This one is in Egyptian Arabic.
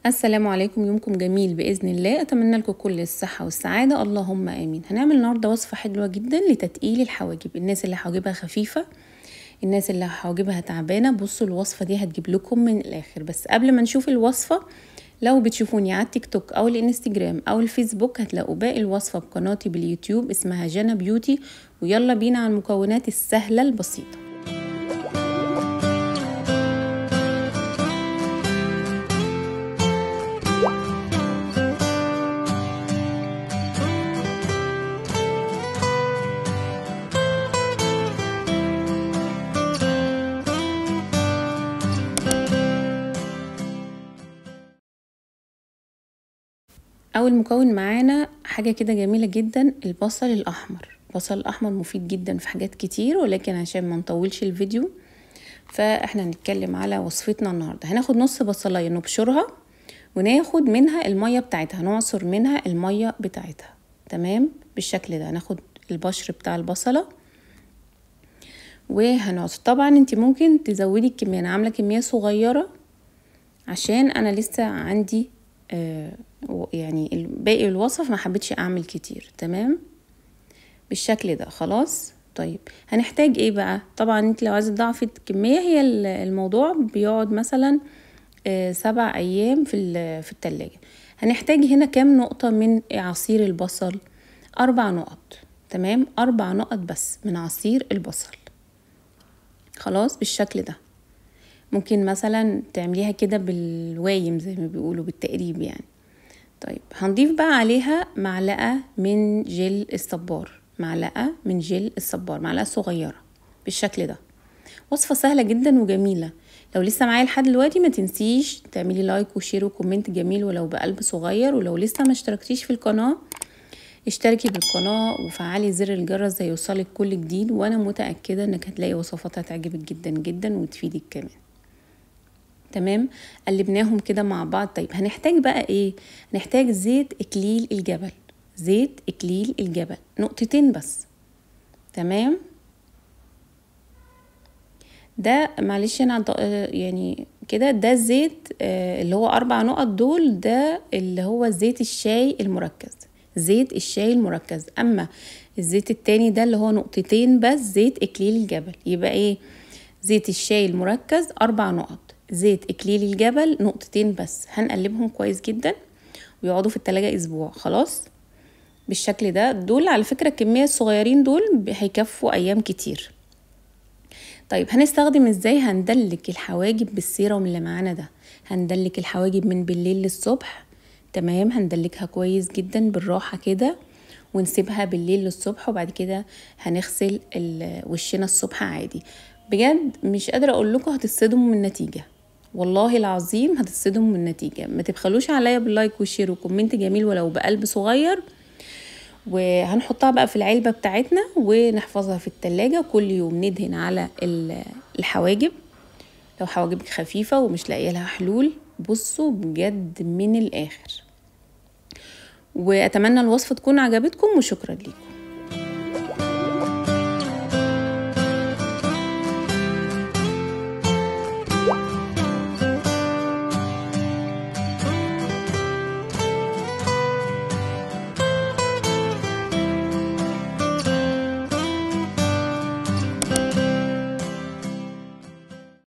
السلام عليكم يومكم جميل بإذن الله أتمنى لكم كل الصحة والسعادة اللهم آمين هنعمل النهاردة وصفة حلوة جدا لتتقيل الحواجب الناس اللي حواجبها خفيفة الناس اللي حواجبها تعبانة بصوا الوصفة دي هتجيب لكم من الآخر بس قبل ما نشوف الوصفة لو بتشوفوني على التيك توك أو الانستجرام أو الفيسبوك هتلاقوا باقي الوصفة بقناتي باليوتيوب اسمها جانا بيوتي ويلا بينا على المكونات السهلة البسيطة اول مكون معانا حاجه كده جميله جدا البصل الاحمر البصل الاحمر مفيد جدا في حاجات كتير ولكن عشان ما نطولش الفيديو فاحنا هنتكلم على وصفتنا النهارده هناخد نص بصلايه نبشرها وناخد منها الميه بتاعتها نعصر منها الميه بتاعتها تمام بالشكل ده هناخد البشر بتاع البصله وهنعصر طبعا انت ممكن تزودي الكميه انا عامله كميه صغيره عشان انا لسه عندي آه يعني باقي الوصف ما حبيتش اعمل كتير تمام بالشكل ده خلاص طيب هنحتاج ايه بقى طبعا انت لو عايزه تضاعفي الكميه هي الموضوع بيقعد مثلا آه سبع ايام في في التلاجة هنحتاج هنا كام نقطه من عصير البصل اربع نقط تمام اربع نقط بس من عصير البصل خلاص بالشكل ده ممكن مثلا تعمليها كده بالوايم زي ما بيقولوا بالتقريب يعني طيب هنضيف بقى عليها معلقة من جل الصبار معلقة من جل الصبار معلقة صغيرة بالشكل ده وصفة سهلة جدا وجميلة لو لسه معايا لحد دلوقتي ما تنسيش تعملي لايك وشير وكومنت جميل ولو بقلب صغير ولو لسه ما اشتركتيش في القناة اشتركي بالقناة وفعلي زر الجرس زي يوصلك كل جديد وانا متأكدة انك هتلاقي وصفات هتعجبك جدا جدا وتفيدك كمان تمام قلبناهم كده مع بعض طيب هنحتاج بقى ايه هنحتاج زيت اكليل الجبل زيت اكليل الجبل نقطتين بس تمام ده معلش انا يعني كده ده الزيت اللي هو اربع نقط دول ده اللي هو زيت الشاي المركز زيت الشاي المركز اما الزيت التاني ده اللي هو نقطتين بس زيت اكليل الجبل يبقى ايه زيت الشاي المركز اربع نقط زيت اكليل الجبل نقطتين بس هنقلبهم كويس جدا ويقعدوا في التلاجة اسبوع خلاص بالشكل ده دول على فكرة الكمية الصغيرين دول هيكفوا ايام كتير طيب هنستخدم ازاي هندلك الحواجب بالسيرم اللي معانا ده هندلك الحواجب من بالليل للصبح تمام هندلكها كويس جدا بالراحة كده ونسيبها بالليل للصبح وبعد كده هنغسل وشنا الصبح عادي بجد مش قادرة اقول لكم هتتصدموا من النتيجة والله العظيم هتتصدموا من النتيجة ما تبخلوش عليا باللايك والشير وكومنت جميل ولو بقلب صغير وهنحطها بقى في العلبة بتاعتنا ونحفظها في التلاجة كل يوم ندهن على الحواجب لو حواجبك خفيفة ومش لاقيه لها حلول بصوا بجد من الآخر وأتمنى الوصفة تكون عجبتكم وشكرا لكم